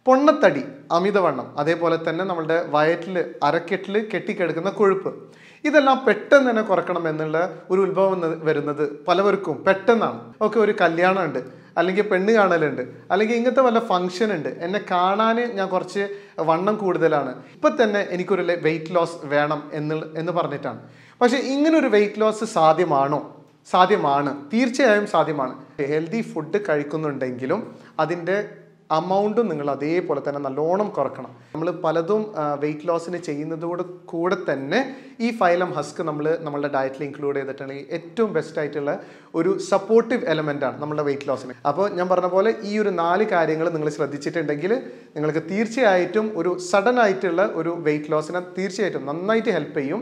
പൊണ്ണത്തടി അമിതവണ്ണം അതേപോലെ തന്നെ നമ്മളുടെ വയറ്റിൽ അരക്കെട്ടിൽ കെട്ടിക്കിടക്കുന്ന കൊഴുപ്പ് ഇതെല്ലാം പെട്ടെന്ന് തന്നെ കുറക്കണം എന്നുള്ള ഒരു ഉത്ഭവം എന്ന് വരുന്നത് പലവർക്കും പെട്ടെന്നാണ് ഒക്കെ ഒരു കല്യാണം ഉണ്ട് അല്ലെങ്കിൽ പെണ്ണ് കാണലുണ്ട് അല്ലെങ്കിൽ ഇങ്ങനത്തെ വല്ല ഫംഗ്ഷൻ ഉണ്ട് എന്നെ കാണാൻ ഞാൻ കുറച്ച് വണ്ണം കൂടുതലാണ് ഇപ്പം തന്നെ എനിക്കൊരു വെയിറ്റ് ലോസ് വേണം എന്ന് എന്ന് പറഞ്ഞിട്ടാണ് പക്ഷേ ഇങ്ങനൊരു വെയിറ്റ് ലോസ് സാധ്യമാണോ സാധ്യമാണ് തീർച്ചയായും സാധ്യമാണ് ഹെൽത്തി ഫുഡ് കഴിക്കുന്നുണ്ടെങ്കിലും അതിൻ്റെ അമൗണ്ടും നിങ്ങൾ അതേപോലെ തന്നെ നല്ലോണം കുറക്കണം നമ്മൾ പലതും വെയിറ്റ് ലോസിന് ചെയ്യുന്നതോട് കൂടെ തന്നെ ഈ ഫൈലം ഹസ്ക് നമ്മൾ നമ്മളുടെ ഡയറ്റിൽ ഇൻക്ലൂഡ് ചെയ്തിട്ടുണ്ടെങ്കിൽ ഏറ്റവും ബെസ്റ്റ് ആയിട്ടുള്ള ഒരു സപ്പോർട്ടീവ് എലമെൻ്റ് ആണ് നമ്മുടെ വെയിറ്റ് ലോസിന് അപ്പോൾ ഞാൻ പറഞ്ഞ പോലെ ഈ ഒരു നാല് കാര്യങ്ങൾ നിങ്ങൾ ശ്രദ്ധിച്ചിട്ടുണ്ടെങ്കിൽ നിങ്ങൾക്ക് തീർച്ചയായിട്ടും ഒരു സഡൻ ആയിട്ടുള്ള ഒരു വെയിറ്റ് ലോസിനെ തീർച്ചയായിട്ടും നന്നായിട്ട് ഹെൽപ്പ് ചെയ്യും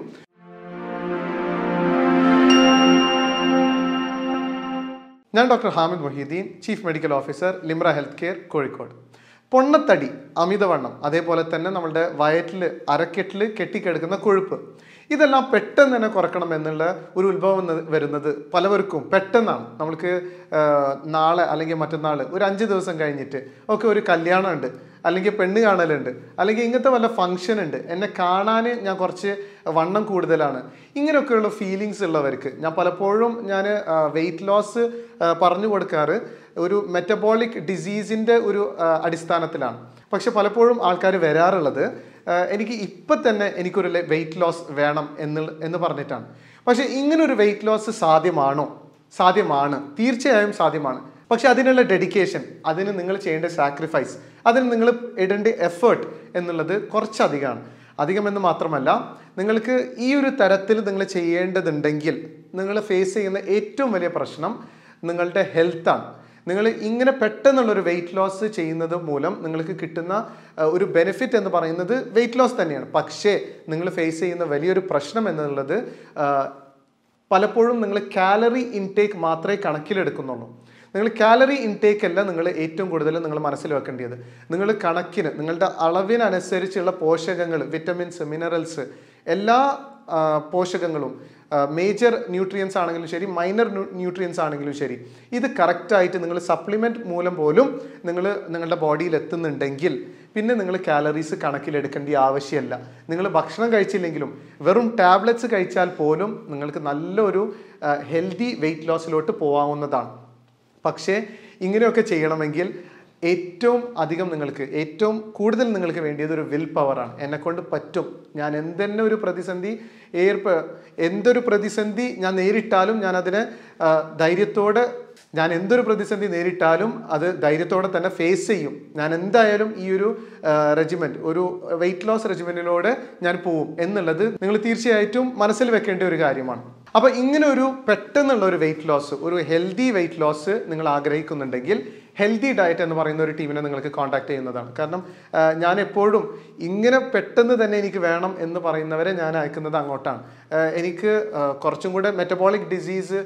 ഞാൻ doctor Hamid Mohideen chief medical officer Limra health care Kozhikode പൊണ്ണത്തടി അമിതവണ്ണം അതേപോലെ തന്നെ നമ്മളുടെ വയറ്റിൽ അരക്കെട്ടിൽ കെട്ടിക്കിടക്കുന്ന കൊഴുപ്പ് ഇതെല്ലാം പെട്ടെന്ന് തന്നെ കുറക്കണം എന്നുള്ള ഒരു ഉത്ഭവം എന്ന് വരുന്നത് പലവർക്കും പെട്ടെന്നാണ് നമ്മൾക്ക് ആ, നാളെ അല്ലെങ്കിൽ മറ്റന്നാൾ ഒരു അഞ്ച് ദിവസം കഴിഞ്ഞിട്ട് ഒക്കെ ഒരു കല്യാണം ഉണ്ട് അല്ലെങ്കിൽ പെണ്ണ് കാണലുണ്ട് അല്ലെങ്കിൽ ഇങ്ങനത്തെ വല്ല ഫംഗ്ഷൻ ഉണ്ട് എന്നെ കാണാൻ ഞാൻ കുറച്ച് വണ്ണം കൂടുതലാണ് ഇങ്ങനെയൊക്കെയുള്ള ഫീലിങ്സ് ഉള്ളവർക്ക് ഞാൻ പലപ്പോഴും ഞാൻ വെയിറ്റ് ലോസ് പറഞ്ഞു കൊടുക്കാറ് ഒരു മെറ്റബോളിക് ഡിസീസിൻ്റെ ഒരു ആ, അടിസ്ഥാനത്തിലാണ് പക്ഷെ പലപ്പോഴും ആൾക്കാർ വരാറുള്ളത് ആ, എനിക്ക് ഇപ്പം തന്നെ എനിക്കൊരു വെയിറ്റ് ലോസ് വേണം എന്ന് എന്ന് പറഞ്ഞിട്ടാണ് പക്ഷേ ഇങ്ങനൊരു വെയിറ്റ് ലോസ് സാധ്യമാണോ സാധ്യമാണ് തീർച്ചയായും സാധ്യമാണ് പക്ഷെ അതിനുള്ള ഡെഡിക്കേഷൻ അതിന് നിങ്ങൾ ചെയ്യേണ്ട സാക്രിഫൈസ് അതിന് നിങ്ങൾ ഇടേണ്ട എഫേർട്ട് എന്നുള്ളത് കുറച്ചധികമാണ് അധികമെന്ന് മാത്രമല്ല നിങ്ങൾക്ക് ഈ ഒരു തരത്തിൽ നിങ്ങൾ ചെയ്യേണ്ടതുണ്ടെങ്കിൽ നിങ്ങൾ ഫേസ് ചെയ്യുന്ന ഏറ്റവും വലിയ പ്രശ്നം നിങ്ങളുടെ ഹെൽത്താണ് നിങ്ങൾ ഇങ്ങനെ പെട്ടെന്നുള്ളൊരു വെയിറ്റ് ലോസ് ചെയ്യുന്നത് മൂലം നിങ്ങൾക്ക് കിട്ടുന്ന ആ, ഒരു ബെനിഫിറ്റ് എന്ന് പറയുന്നത് വെയിറ്റ് ലോസ് തന്നെയാണ് പക്ഷേ നിങ്ങൾ ഫേസ് ചെയ്യുന്ന വലിയൊരു പ്രശ്നം എന്നുള്ളത് ആ, പലപ്പോഴും നിങ്ങൾ കാലറി ഇൻടേക്ക് മാത്രമേ കണക്കിലെടുക്കുന്നുള്ളൂ നിങ്ങൾ കാലറി ഇൻടേക്ക് അല്ല നിങ്ങൾ ഏറ്റവും കൂടുതൽ നിങ്ങൾ മനസ്സിൽ വെക്കേണ്ടത് നിങ്ങൾ കണക്കിന് നിങ്ങളുടെ അളവിനനുസരിച്ചുള്ള പോഷകങ്ങൾ വിറ്റമിൻസ് മിനറൽസ് എല്ലാ ആ, പോഷകങ്ങളും മേജർ ന്യൂട്രിയൻസ് ആണെങ്കിലും ശരി മൈനർ ന്യൂട്രിയൻസ് ആണെങ്കിലും ശരി ഇത് കറക്റ്റായിട്ട് നിങ്ങൾ സപ്ലിമെൻറ്റ് മൂലം പോലും നിങ്ങൾ നിങ്ങളുടെ ബോഡിയിൽ എത്തുന്നുണ്ടെങ്കിൽ പിന്നെ നിങ്ങൾ കാലറീസ് കണക്കിലെടുക്കേണ്ട ആവശ്യമില്ല നിങ്ങൾ ഭക്ഷണം കഴിച്ചില്ലെങ്കിലും വെറും ടാബ്ലറ്റ്സ് കഴിച്ചാൽ പോലും നിങ്ങൾക്ക് നല്ലൊരു ഹെൽത്തി വെയിറ്റ് ലോസിലോട്ട് പോകാവുന്നതാണ് പക്ഷേ ഇങ്ങനെയൊക്കെ ചെയ്യണമെങ്കിൽ ഏറ്റവും അധികം നിങ്ങൾക്ക് ഏറ്റവും കൂടുതൽ നിങ്ങൾക്ക് വേണ്ടിയത് ഒരു വിൽ പവറാണ് എന്നെ കൊണ്ട് പറ്റും ഞാൻ എന്തെന്നെ ഒരു പ്രതിസന്ധി ഏർപ്പ എന്തൊരു പ്രതിസന്ധി ഞാൻ നേരിട്ടാലും ഞാൻ അതിനെ ആ, ധൈര്യത്തോടെ ഞാൻ എന്തൊരു പ്രതിസന്ധി നേരിട്ടാലും അത് ധൈര്യത്തോടെ തന്നെ ഫേസ് ചെയ്യും ഞാൻ എന്തായാലും ഈ ഒരു റെജിമെൻറ്റ് ഒരു വെയിറ്റ് ലോസ് റെജിമെൻറ്റിലൂടെ ഞാൻ പോവും എന്നുള്ളത് നിങ്ങൾ തീർച്ചയായിട്ടും മനസ്സിൽ വെക്കേണ്ട ഒരു കാര്യമാണ് അപ്പോൾ ഇങ്ങനെ ഒരു പെട്ടെന്നുള്ള ഒരു വെയിറ്റ് ലോസ് ഒരു ഹെൽത്തി വെയിറ്റ് ലോസ് നിങ്ങൾ ആഗ്രഹിക്കുന്നുണ്ടെങ്കിൽ ഹെൽത്തി ഡയറ്റ് എന്ന് പറയുന്ന ഒരു ടീമിനെ നിങ്ങൾക്ക് കോൺടാക്ട് ചെയ്യുന്നതാണ് കാരണം ആ, ഞാൻ എപ്പോഴും ഇങ്ങനെ പെട്ടെന്ന് തന്നെ എനിക്ക് വേണം എന്ന് പറയുന്നവരെ ഞാൻ അയക്കുന്നത് അങ്ങോട്ടാണ് ആ, എനിക്ക് ആ, കുറച്ചും കൂടെ മെറ്റബോളിക് ഡിസീസ്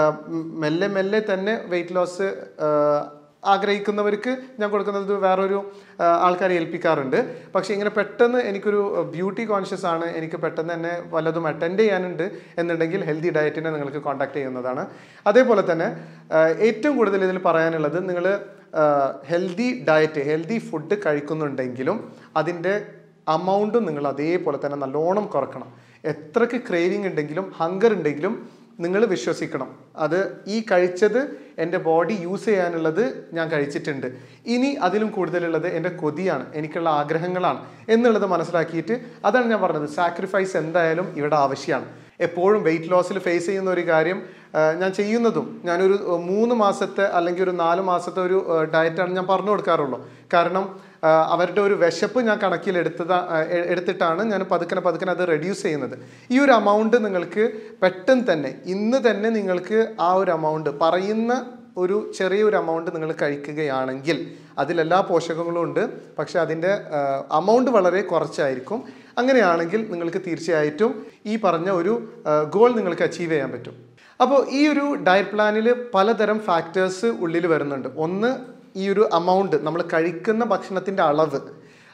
മെല്ലെ മെല്ലെ തന്നെ വെയിറ്റ് ലോസ് ആഗ്രഹിക്കുന്നവർക്ക് ഞാൻ കൊടുക്കുന്നത് വേറൊരു ആ, ആൾക്കാരെ ഏൽപ്പിക്കാറുണ്ട് പക്ഷേ ഇങ്ങനെ പെട്ടെന്ന് എനിക്കൊരു ബ്യൂട്ടി കോൺഷ്യസ് ആണ് എനിക്ക് പെട്ടെന്ന് തന്നെ വല്ലതും അറ്റൻഡ് ചെയ്യാനുണ്ട് എന്നുണ്ടെങ്കിൽ ഹെൽത്തി ഡയറ്റിനെ നിങ്ങൾക്ക് കോൺടാക്ട് ചെയ്യുന്നതാണ് അതേപോലെ തന്നെ ആ, ഏറ്റവും കൂടുതൽ ഇതിൽ പറയാനുള്ളത് നിങ്ങൾ ഹെൽത്തി ഡയറ്റ് ഹെൽത്തി ഫുഡ് കഴിക്കുന്നുണ്ടെങ്കിലും അതിൻ്റെ അമൗണ്ടും നിങ്ങൾ അതേപോലെ തന്നെ നല്ലോണം കുറക്കണം എത്രക്ക് ക്രേവിങ് ഉണ്ടെങ്കിലും ഹങ്കർ ഉണ്ടെങ്കിലും നിങ്ങൾ വിശ്വസിക്കണം അത് ഈ കഴിച്ചത് എൻ്റെ ബോഡി യൂസ് ചെയ്യാനുള്ളത് ഞാൻ കഴിച്ചിട്ടുണ്ട് ഇനി അതിലും കൂടുതലുള്ളത് എൻ്റെ കൊതിയാണ് എനിക്കുള്ള ആഗ്രഹങ്ങളാണ് എന്നുള്ളത് മനസ്സിലാക്കിയിട്ട് അതാണ് ഞാൻ പറഞ്ഞത് സാക്രിഫൈസ് എന്തായാലും ഇവിടെ ആവശ്യമാണ് എപ്പോഴും വെയിറ്റ് ലോസിൽ ഫേസ് ചെയ്യുന്ന ഒരു കാര്യം ആ, ഞാൻ ചെയ്യുന്നതും ഞാനൊരു ആ, മൂന്ന് മാസത്തെ അല്ലെങ്കിൽ ഒരു നാല് മാസത്തെ ഒരു ആ, ഡയറ്റാണ് ഞാൻ പറഞ്ഞു കൊടുക്കാറുള്ളൂ കാരണം ആ, അവരുടെ ഒരു വിശപ്പ് ഞാൻ കണക്കിലെടുത്തത് എടുത്തിട്ടാണ് ഞാൻ പതുക്കനെ പതുക്കനെ അത് റെഡ്യൂസ് ചെയ്യുന്നത് ഈ ഒരു എമൗണ്ട് നിങ്ങൾക്ക് പെട്ടെന്ന് തന്നെ ഇന്ന് തന്നെ നിങ്ങൾക്ക് ആ ഒരു എമൗണ്ട് പറയുന്ന ഒരു ചെറിയൊരു എമൗണ്ട് നിങ്ങൾ കഴിക്കുകയാണെങ്കിൽ അതിലെല്ലാ പോഷകങ്ങളും ഉണ്ട് പക്ഷെ അതിൻ്റെ അമൗണ്ട് വളരെ കുറച്ചായിരിക്കും അങ്ങനെയാണെങ്കിൽ നിങ്ങൾക്ക് തീർച്ചയായിട്ടും ഈ പറഞ്ഞ ഒരു ഗോൾ നിങ്ങൾക്ക് അച്ചീവ് ചെയ്യാൻ പറ്റും അപ്പോൾ ഈ ഒരു ഡയറ്റ് പ്ലാനിൽ പലതരം ഫാക്ടേഴ്സ് ഉള്ളിൽ വരുന്നുണ്ട് ഒന്ന് ഈ ഒരു അമൗണ്ട് നമ്മൾ കഴിക്കുന്ന ഭക്ഷണത്തിൻ്റെ അളവ്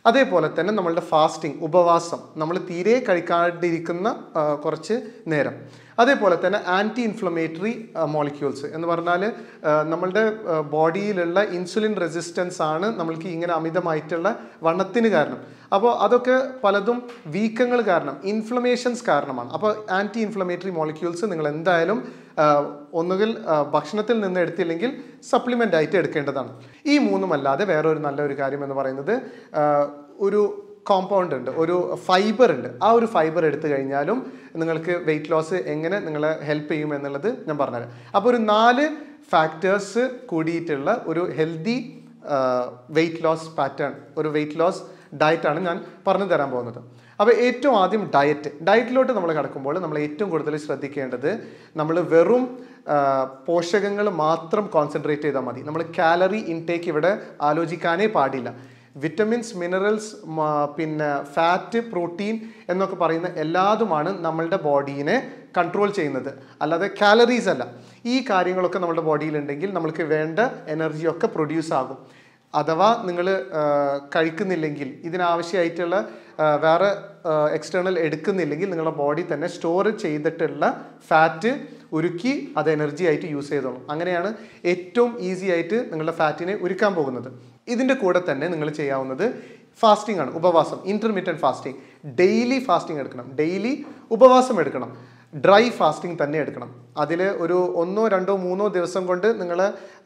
അതേപോലെ തന്നെ നമ്മളുടെ ഫാസ്റ്റിംഗ് ഉപവാസം നമ്മൾ തീരെ കഴിക്കാണ്ടിരിക്കുന്ന ആ, കുറച്ച് നേരം അതേപോലെ തന്നെ ആൻറ്റി ഇൻഫ്ലമേറ്ററി മോളിക്യൂൾസ് എന്ന് പറഞ്ഞാൽ നമ്മളുടെ ബോഡിയിലുള്ള ഇൻസുലിൻ റെസിസ്റ്റൻസ് ആണ് നമ്മൾക്ക് ഇങ്ങനെ അമിതമായിട്ടുള്ള വണ്ണത്തിന് കാരണം അപ്പോൾ അതൊക്കെ പലതും വീക്കങ്ങൾ കാരണം ഇൻഫ്ലമേഷൻസ് കാരണമാണ് അപ്പോൾ ആൻറ്റി ഇൻഫ്ലമേറ്ററി മോളിക്യൂൾസ് നിങ്ങൾ എന്തായാലും ആ, ഒന്നുകിൽ ആ, ഭക്ഷണത്തിൽ നിന്ന് എടുത്തില്ലെങ്കിൽ സപ്ലിമെൻ്റ് ആയിട്ട് എടുക്കേണ്ടതാണ് ഈ മൂന്നുമല്ലാതെ വേറെ ഒരു നല്ല ഒരു കാര്യം എന്ന് പറയുന്നത് ആ, ഒരു കോമ്പൗണ്ട് ഉണ്ട് ഒരു ഫൈബർ ഉണ്ട് ആ ഒരു ഫൈബർ എടുത്തു കഴിഞ്ഞാലും നിങ്ങൾക്ക് വെയിറ്റ് ലോസ് എങ്ങനെ നിങ്ങളെ ഹെൽപ്പ് ചെയ്യും എന്നുള്ളത് ഞാൻ പറഞ്ഞുതരാം അപ്പോൾ ഒരു നാല് ഫാക്ടേഴ്സ് കൂടിയിട്ടുള്ള ഒരു ഹെൽത്തി വെയിറ്റ് ലോസ് പാറ്റേൺ ഒരു വെയിറ്റ് ലോസ് ഡയറ്റാണ് ഞാൻ പറഞ്ഞു തരാൻ പോകുന്നത് അപ്പോൾ ഏറ്റവും ആദ്യം ഡയറ്റ് ഡയറ്റിലോട്ട് നമ്മൾ കിടക്കുമ്പോൾ നമ്മൾ ഏറ്റവും കൂടുതൽ ശ്രദ്ധിക്കേണ്ടത് നമ്മൾ വെറും ആ, പോഷകങ്ങൾ മാത്രം കോൺസെൻട്രേറ്റ് ചെയ്താൽ മതി നമ്മൾ കാലറി ഇൻടേക്ക് ഇവിടെ ആലോചിക്കാനേ പാടില്ല വിറ്റമിൻസ് മിനറൽസ് പിന്നെ ഫാറ്റ് പ്രോട്ടീൻ എന്നൊക്കെ പറയുന്ന എല്ലാതുമാണ് നമ്മളുടെ ബോഡീനെ കൺട്രോൾ ചെയ്യുന്നത് അല്ലാതെ കാലറീസ് അല്ല ഈ കാര്യങ്ങളൊക്കെ നമ്മുടെ ബോഡിയിലുണ്ടെങ്കിൽ നമ്മൾക്ക് വേണ്ട എനർജിയൊക്കെ പ്രൊഡ്യൂസ് ആകും അഥവാ നിങ്ങൾ കഴിക്കുന്നില്ലെങ്കിൽ ഇതിനാവശ്യമായിട്ടുള്ള ആ, വേറെ എക്സ്റ്റേണൽ എടുക്കുന്നില്ലെങ്കിൽ നിങ്ങളുടെ ബോഡി തന്നെ സ്റ്റോർ ചെയ്തിട്ടുള്ള ഫാറ്റ് ഉരുക്കി അത് എനർജി ആയിട്ട് യൂസ് ചെയ്തോളും അങ്ങനെയാണ് ഏറ്റവും ഈസി ആയിട്ട് നിങ്ങളുടെ ഫാറ്റിനെ ഉരുക്കാൻ പോകുന്നത് ഇതിൻ്റെ കൂടെ തന്നെ നിങ്ങൾ ചെയ്യാവുന്നത് ഫാസ്റ്റിംഗ് ആണ് ഉപവാസം ഇന്റർമീഡിയറ്റ് ഫാസ്റ്റിംഗ് ഡെയിലി ഫാസ്റ്റിംഗ് എടുക്കണം ഡെയിലി ഉപവാസം എടുക്കണം ഡ്രൈ ഫാസ്റ്റിംഗ് തന്നെ എടുക്കണം അതിൽ ഒരു ഒന്നോ രണ്ടോ മൂന്നോ ദിവസം കൊണ്ട് നിങ്ങൾ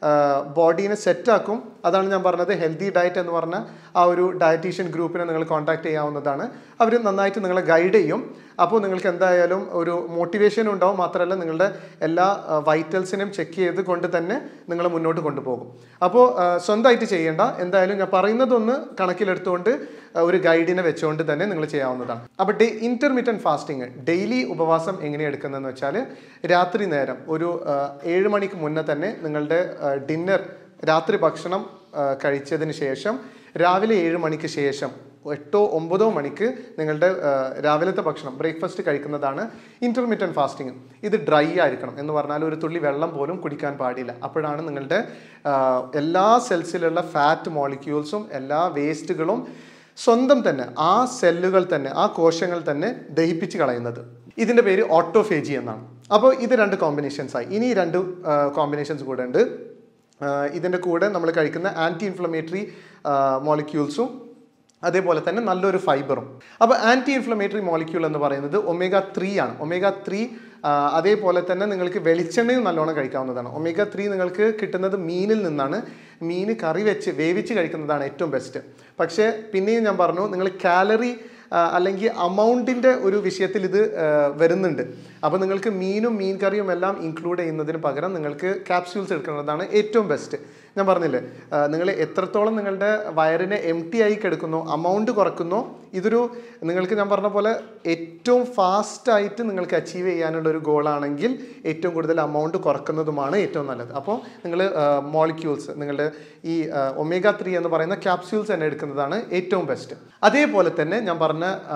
ബോഡീനെ സെറ്റാക്കും അതാണ് ഞാൻ പറഞ്ഞത് ഹെൽത്തി ഡയറ്റ് എന്ന് പറഞ്ഞ ആ ഒരു ഡയറ്റീഷ്യൻ ഗ്രൂപ്പിനെ നിങ്ങൾ കോൺടാക്ട് ചെയ്യാവുന്നതാണ് അവർ നന്നായിട്ട് നിങ്ങളെ ഗൈഡ് ചെയ്യും അപ്പോൾ നിങ്ങൾക്ക് എന്തായാലും ഒരു മോട്ടിവേഷൻ ഉണ്ടാവും മാത്രമല്ല നിങ്ങളുടെ എല്ലാ വൈറ്റൽസിനെയും ചെക്ക് ചെയ്ത് കൊണ്ട് തന്നെ നിങ്ങൾ മുന്നോട്ട് കൊണ്ടുപോകും അപ്പോൾ ആ, സ്വന്തമായിട്ട് ചെയ്യേണ്ട എന്തായാലും ഞാൻ പറയുന്നതൊന്ന് കണക്കിലെടുത്തുകൊണ്ട് ആ, ഒരു ഗൈഡിനെ വെച്ചുകൊണ്ട് തന്നെ നിങ്ങൾ ചെയ്യാവുന്നതാണ് അപ്പോൾ ഡേ ഇൻ്റർമീഡിയൻറ്റ് ഫാസ്റ്റിംഗ് ഡെയിലി ഉപവാസം എങ്ങനെ എടുക്കുന്നതെന്ന് വെച്ചാൽ രാത്രി നേരം ഒരു ആ, ഏഴ് മണിക്ക് മുന്നേ തന്നെ നിങ്ങളുടെ ഡിന്നർ രാത്രി ഭക്ഷണം ആ, കഴിച്ചതിന് ശേഷം രാവിലെ ഏഴ് മണിക്ക് ശേഷം എട്ടോ ഒമ്പതോ മണിക്ക് നിങ്ങളുടെ ആ, രാവിലത്തെ ഭക്ഷണം ബ്രേക്ക്ഫാസ്റ്റ് കഴിക്കുന്നതാണ് ഇൻ്റർമീഡിയൻറ്റ് ഫാസ്റ്റിംഗ് ഇത് ഡ്രൈ ആയിരിക്കണം എന്ന് പറഞ്ഞാൽ ഒരു തുള്ളി വെള്ളം പോലും കുടിക്കാൻ പാടില്ല അപ്പോഴാണ് നിങ്ങളുടെ ആ, എല്ലാ സെൽസിലുള്ള ഫാറ്റ് മോളിക്യൂൾസും എല്ലാ വേസ്റ്റുകളും സ്വന്തം തന്നെ ആ സെല്ലുകൾ തന്നെ ആ കോശങ്ങൾ തന്നെ ദഹിപ്പിച്ച് കളയുന്നത് ഇതിൻ്റെ പേര് ഓട്ടോഫേജി എന്നാണ് അപ്പോൾ ഇത് രണ്ട് കോമ്പിനേഷൻസ് ആയി ഇനി രണ്ട് കോമ്പിനേഷൻസ് കൂടെ ഉണ്ട് ആഹ് ഇതിൻ്റെ കൂടെ നമ്മൾ കഴിക്കുന്ന ആൻറ്റി ഇൻഫ്ലമേറ്ററി മോളിക്യൂൾസും അതേപോലെ തന്നെ നല്ലൊരു ഫൈബറും അപ്പോൾ ആൻറ്റി ഇൻഫ്ലമേറ്ററി മോളിക്യൂൾ എന്ന് പറയുന്നത് ഒമേഗ ത്രീ ആണ് ഒമേഗ ത്രീ അതേപോലെ തന്നെ നിങ്ങൾക്ക് വെളിച്ചെണ്ണയും നല്ലോണം കഴിക്കാവുന്നതാണ് ഒമേഗ ത്രീ നിങ്ങൾക്ക് കിട്ടുന്നത് മീനിൽ നിന്നാണ് മീൻ കറി വെച്ച് വേവിച്ച് കഴിക്കുന്നതാണ് ഏറ്റവും ബെസ്റ്റ് പക്ഷേ പിന്നെയും ഞാൻ പറഞ്ഞു നിങ്ങൾ കാലറി അല്ലെങ്കിൽ അമൗണ്ടിൻ്റെ ഒരു വിഷയത്തിൽ ഇത് ആ, വരുന്നുണ്ട് അപ്പോൾ നിങ്ങൾക്ക് മീനും മീൻ കറിയും എല്ലാം ഇൻക്ലൂഡ് ചെയ്യുന്നതിന് പകരം നിങ്ങൾക്ക് ക്യാപ്സ്യൂൾസ് എടുക്കുന്നതാണ് ഏറ്റവും ബെസ്റ്റ് ഞാൻ പറഞ്ഞില്ലേ നിങ്ങൾ എത്രത്തോളം നിങ്ങളുടെ വയറിനെ എം ടി ആയി കിടക്കുന്നോ അമൗണ്ട് കുറക്കുന്നോ ഇതൊരു നിങ്ങൾക്ക് ഞാൻ പറഞ്ഞ പോലെ ഏറ്റവും ഫാസ്റ്റ് ആയിട്ട് നിങ്ങൾക്ക് അച്ചീവ് ചെയ്യാനുള്ള ഒരു ഗോളാണെങ്കിൽ ഏറ്റവും കൂടുതൽ അമൗണ്ട് കുറക്കുന്നതുമാണ് ഏറ്റവും നല്ലത് അപ്പോൾ നിങ്ങൾ മോളിക്യൂൾസ് നിങ്ങളുടെ ഈ ഒമേഗ ത്രീ എന്ന് പറയുന്ന ക്യാപ്സ്യൂൾസ് തന്നെ എടുക്കുന്നതാണ് ഏറ്റവും ബെസ്റ്റ് അതേപോലെ തന്നെ ഞാൻ പറഞ്ഞ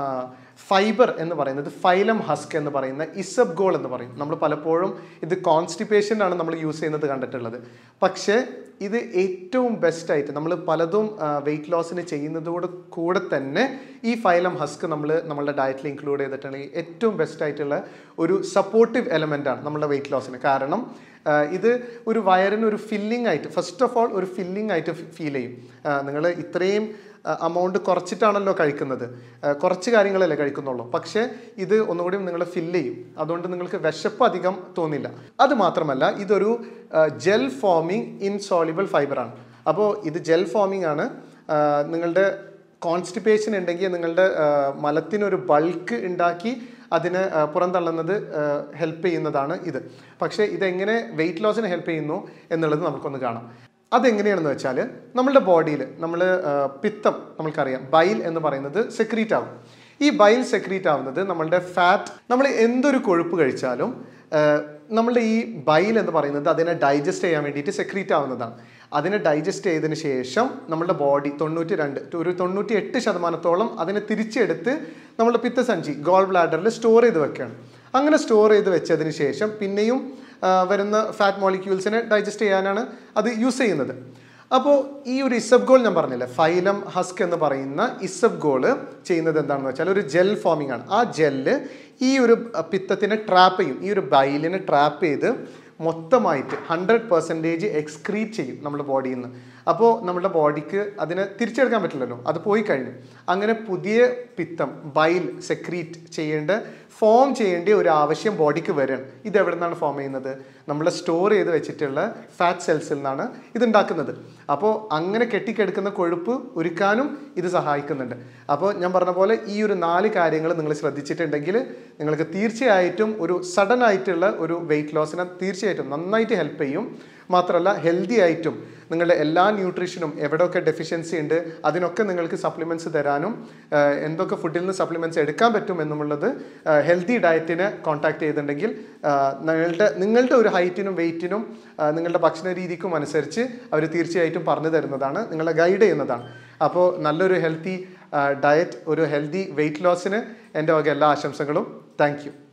ഫൈബർ എന്ന് പറയുന്നത് ഫൈലം ഹസ്ക് എന്ന് പറയുന്ന ഇസബ് ഗോൾ എന്ന് പറയും നമ്മൾ പലപ്പോഴും ഇത് കോൺസ്റ്റിപ്പേഷനാണ് നമ്മൾ യൂസ് ചെയ്യുന്നത് കണ്ടിട്ടുള്ളത് പക്ഷേ ഇത് ഏറ്റവും ബെസ്റ്റ് ആയിട്ട് നമ്മൾ പലതും വെയിറ്റ് ലോസിന് ചെയ്യുന്നതോട് കൂടെ തന്നെ ഈ ഫൈലം ഹസ്ക് നമ്മൾ നമ്മളുടെ ഡയറ്റിൽ ഇൻക്ലൂഡ് ചെയ്തിട്ടുണ്ടെങ്കിൽ ഏറ്റവും ബെസ്റ്റ് ആയിട്ടുള്ള ഒരു സപ്പോർട്ടീവ് എലമെൻ്റ് ആണ് നമ്മുടെ വെയിറ്റ് ലോസിന് കാരണം ആ, ഇത് ഒരു വയറിന് ഒരു ഫില്ലിംഗ് ആയിട്ട് ഫസ്റ്റ് ഓഫ് ഓൾ ഒരു ഫില്ലിംഗ് ആയിട്ട് ഫീൽ ചെയ്യും നിങ്ങൾ ഇത്രയും അമൗണ്ട് കുറച്ചിട്ടാണല്ലോ കഴിക്കുന്നത് ആ, കുറച്ച് കാര്യങ്ങളല്ലേ കഴിക്കുന്നുള്ളൂ പക്ഷേ ഇത് ഒന്നുകൂടി നിങ്ങൾ ഫില്ല് ചെയ്യും അതുകൊണ്ട് നിങ്ങൾക്ക് വിശപ്പ് അധികം തോന്നില്ല അത് മാത്രമല്ല ഇതൊരു ജെൽ ഫോമിങ് ഇൻസോളിബിൾ ഫൈബറാണ് അപ്പോൾ ഇത് ജെൽ ഫോമിംഗ് ആണ് ആ, നിങ്ങളുടെ കോൺസ്റ്റിപ്പേഷൻ ഉണ്ടെങ്കിൽ നിങ്ങളുടെ ആ, മലത്തിനൊരു ബൾക്ക് ഉണ്ടാക്കി അതിനെ ആ, പുറന്തള്ളുന്നത് ഹെൽപ്പ് ചെയ്യുന്നതാണ് ഇത് പക്ഷേ ഇതെങ്ങനെ വെയിറ്റ് ലോസിന് ഹെൽപ്പ് ചെയ്യുന്നു എന്നുള്ളത് നമുക്കൊന്ന് കാണാം അതെങ്ങനെയാണെന്ന് വെച്ചാൽ നമ്മളുടെ ബോഡിയിൽ നമ്മൾ പിത്തം നമ്മൾക്കറിയാം ബൈൽ എന്ന് പറയുന്നത് സെക്രീറ്റ് ആവും ഈ ബൈൽ സെക്രീറ്റ് ആവുന്നത് നമ്മളുടെ ഫാറ്റ് നമ്മൾ എന്തൊരു കൊഴുപ്പ് കഴിച്ചാലും ആ, നമ്മളുടെ ഈ ബൈൽ എന്ന് പറയുന്നത് അതിനെ ഡൈജസ്റ്റ് ചെയ്യാൻ വേണ്ടിയിട്ട് സെക്രീറ്റ് ആവുന്നതാണ് അതിനെ ഡൈജസ്റ്റ് ചെയ്തതിന് ശേഷം നമ്മളുടെ ബോഡി തൊണ്ണൂറ്റി രണ്ട് ഒരു തൊണ്ണൂറ്റി എട്ട് ശതമാനത്തോളം അതിനെ തിരിച്ചെടുത്ത് നമ്മളുടെ പിത്തസഞ്ചി ഗോൾ ബ്ലാഡറിൽ സ്റ്റോർ ചെയ്ത് വെക്കുകയാണ് അങ്ങനെ സ്റ്റോർ ചെയ്ത് വെച്ചതിന് ശേഷം പിന്നെയും ആ, വരുന്ന ഫാറ്റ് മോളിക്യൂൾസിനെ ഡൈജസ്റ്റ് ചെയ്യാനാണ് അത് യൂസ് ചെയ്യുന്നത് അപ്പോൾ ഈ ഒരു ഇസബ് ഗോൾ ഞാൻ പറഞ്ഞില്ലേ ഫൈലം ഹസ്ക് എന്ന് പറയുന്ന ഇസബ് ഗോള് ചെയ്യുന്നത് എന്താണെന്ന് വെച്ചാൽ ഒരു ജെൽ ഫോമിംഗ് ആണ് ആ ജെല്ല് ഈ ഒരു പിത്തത്തിനെ ട്രാപ്പ് ചെയ്യും ഈ ഒരു ബൈലിനെ ട്രാപ്പ് ചെയ്ത് മൊത്തമായിട്ട് ഹൺഡ്രഡ് പെർസെൻറ്റേജ് എക്സ്ക്രീറ്റ് ചെയ്യും നമ്മുടെ ബോഡിയിൽ നിന്ന് അപ്പോൾ നമ്മുടെ ബോഡിക്ക് അതിനെ തിരിച്ചെടുക്കാൻ പറ്റില്ലല്ലോ അത് പോയി കഴിഞ്ഞു അങ്ങനെ പുതിയ പിത്തം ബൈൽ സെക്രീറ്റ് ചെയ്യേണ്ട ഫോം ചെയ്യേണ്ട ഒരു ആവശ്യം ബോഡിക്ക് വരണം ഇത് എവിടെ നിന്നാണ് ഫോം ചെയ്യുന്നത് നമ്മൾ സ്റ്റോർ ചെയ്ത് വെച്ചിട്ടുള്ള ഫാറ്റ് സെൽസിൽ നിന്നാണ് ഇത് ഉണ്ടാക്കുന്നത് അപ്പോൾ അങ്ങനെ കെട്ടിക്കെടുക്കുന്ന കൊഴുപ്പ് ഒരുക്കാനും ഇത് സഹായിക്കുന്നുണ്ട് അപ്പോൾ ഞാൻ പറഞ്ഞ പോലെ ഈ ഒരു നാല് കാര്യങ്ങൾ നിങ്ങൾ ശ്രദ്ധിച്ചിട്ടുണ്ടെങ്കിൽ നിങ്ങൾക്ക് തീർച്ചയായിട്ടും ഒരു സഡൻ ആയിട്ടുള്ള ഒരു വെയിറ്റ് ലോസിനെ തീർച്ചയായിട്ടും നന്നായിട്ട് ഹെൽപ്പ് ചെയ്യും മാത്രമല്ല ഹെൽത്തി ആയിട്ടും നിങ്ങളുടെ എല്ലാ ന്യൂട്രീഷനും എവിടെയൊക്കെ ഡെഫിഷ്യൻസി ഉണ്ട് അതിനൊക്കെ നിങ്ങൾക്ക് സപ്ലിമെൻറ്റ്സ് തരാനും ആഹ് എന്തൊക്കെ ഫുഡിൽ നിന്ന് സപ്ലിമെൻറ്റ്സ് എടുക്കാൻ പറ്റും എന്നുള്ളത് ഹെൽത്തി ഡയറ്റിനെ കോൺടാക്ട് ചെയ്തിട്ടുണ്ടെങ്കിൽ ആഹ് നിങ്ങളുടെ നിങ്ങളുടെ ഒരു ഹൈറ്റിനും വെയിറ്റിനും നിങ്ങളുടെ ഭക്ഷണ രീതിക്കും അനുസരിച്ച് അവർ തീർച്ചയായിട്ടും പറഞ്ഞു തരുന്നതാണ് നിങ്ങളെ ഗൈഡ് ചെയ്യുന്നതാണ് അപ്പോൾ നല്ലൊരു ഹെൽത്തി ഡയറ്റ് ഒരു ഹെൽത്തി വെയിറ്റ് ലോസിന് എൻ്റെ വക എല്ലാ ആശംസകളും താങ്ക് യു